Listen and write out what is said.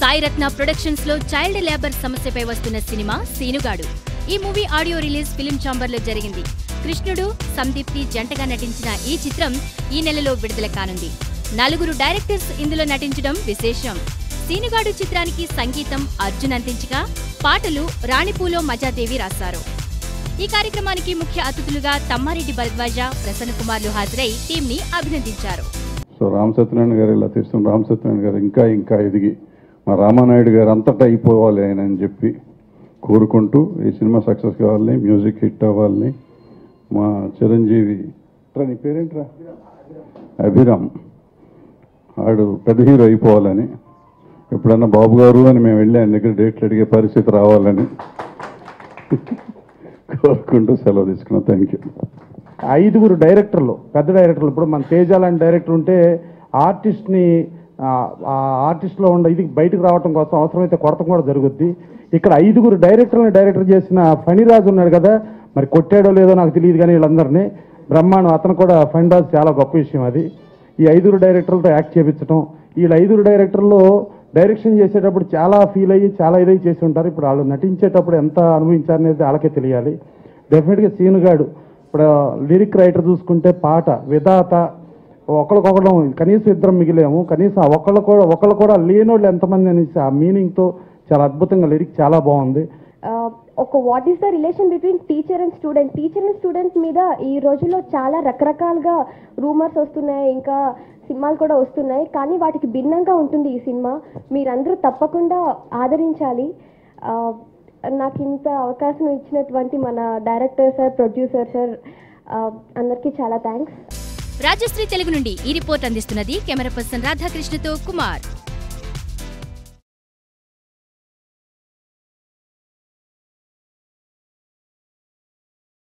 Sairatna productions లో child labour సమస్యపై వస్తున్న సినిమా సీనుగాడు ఈ movie audio release film chamber లో జరిగింది కృష్ణుడు సందీప్తి జంటగా నటించిన ఈ చిత్రం ఈ నెలలో విడుదల కానుంది నలుగురు డైరెక్టర్స్ ఇందులో నటించడం విశేషం సీనుగాడు చిత్రానికి సంగీతం అర్జున్ అందించగా పాటలు రాణిపూలో మజాదేవి రాశారు ఈ కార్యక్రమానికి ముఖ్య అతిథులుగా తమ్మారెడ్డి భరద్వాజ ప్రసన్న కుమార్లు హాజరై టీం ని అభినందించారు సో రామ్ సత్యనారాయణ గారు ఇలా తీస్తున్న రామ్ సత్యనారాయణ గారు ఇంకా ఇంకా ఎదిగి మా రామానాయుడు గారు అంతటా అయిపోవాలి ఆయన అని చెప్పి కోరుకుంటూ ఈ సినిమా సక్సెస్ కావాలని మ్యూజిక్ హిట్ అవ్వాలని మా చిరంజీవి రా, నీ పేరేంట్రా అభిరామ్ ఆడు పెద్ద హీరో అయిపోవాలని ఎప్పుడన్నా బాబు గారు అని మేము వెళ్ళి ఆయన దగ్గర డేట్లు అడిగే పరిస్థితి రావాలని కోరుకుంటూ సెలవు తీసుకున్నాం థ్యాంక్ యూ ఐదుగురు డైరెక్టర్లు పెద్ద డైరెక్టర్లు ఇప్పుడు మన తేజ లాంటి డైరెక్టర్ ఉంటే ఆర్టిస్ట్ని ఆ ఆ ఆర్టిస్ట్లో ఉండ ఇది బయటకు రావడం కోసం అవసరమైతే కొడతం కూడా జరుగుద్ది ఇక్కడ ఐదుగురు డైరెక్టర్ని డైరెక్టర్ చేసిన ఫణిరాజు ఉన్నాడు కదా మరి కొట్టాడో లేదో నాకు తెలియదు కానీ వీళ్ళందరినీ బ్రహ్మాండం అతను కూడా ఫణిరాజు చాలా గొప్ప విషయం అది ఈ ఐదుగురు డైరెక్టర్లతో యాక్ట్ చేపించడం వీళ్ళ ఐదుగురు డైరెక్టర్లు డైరెక్షన్ చేసేటప్పుడు చాలా ఫీల్ అయ్యి చాలా ఇదై చేసి ఉంటారు ఇప్పుడు వాళ్ళు నటించేటప్పుడు ఎంత అనుభవించారనేది వాళ్ళకే తెలియాలి డెఫినెట్గా సీనుగాడు ఇప్పుడు లిరిక్ రైటర్ చూసుకుంటే పాట విధాత ఒకరికొకరం కనీసం ఇద్దరం మిగిలేము కనీసం ఆ ఒకళ్ళు కూడా ఒకళ్ళు కూడా లేనోళ్ళు ఎంతమంది అనేసి ఆ మీనింగ్తో చాలా అద్భుతంగా లిరిక్ చాలా బాగుంది Uh, ఒక what is the relation between teacher and student teacher and student మీద ఈ రోజుల్లో చాలా రకరకాలుగా రూమర్స్ వస్తున్నాయి ఇంకా సినిమాలు కూడా వస్తున్నాయి కానీ వాటికి భిన్నంగా ఉంటుంది ఈ సినిమా మీరందరూ తప్పకుండా ఆదరించాలి Uh, నాకు ఇంత అవకాశం ఇచ్చినటువంటి మన డైరెక్టర్ సార్ ప్రొడ్యూసర్ సార్ అందరికీ చాలా థ్యాంక్స్ రాజశ్రీ తెలుగు నుండి ఈ రిపోర్ట్ అందిస్తున్నది కెమెరా పర్సన్ రాధాకృష్ణతో కుమార్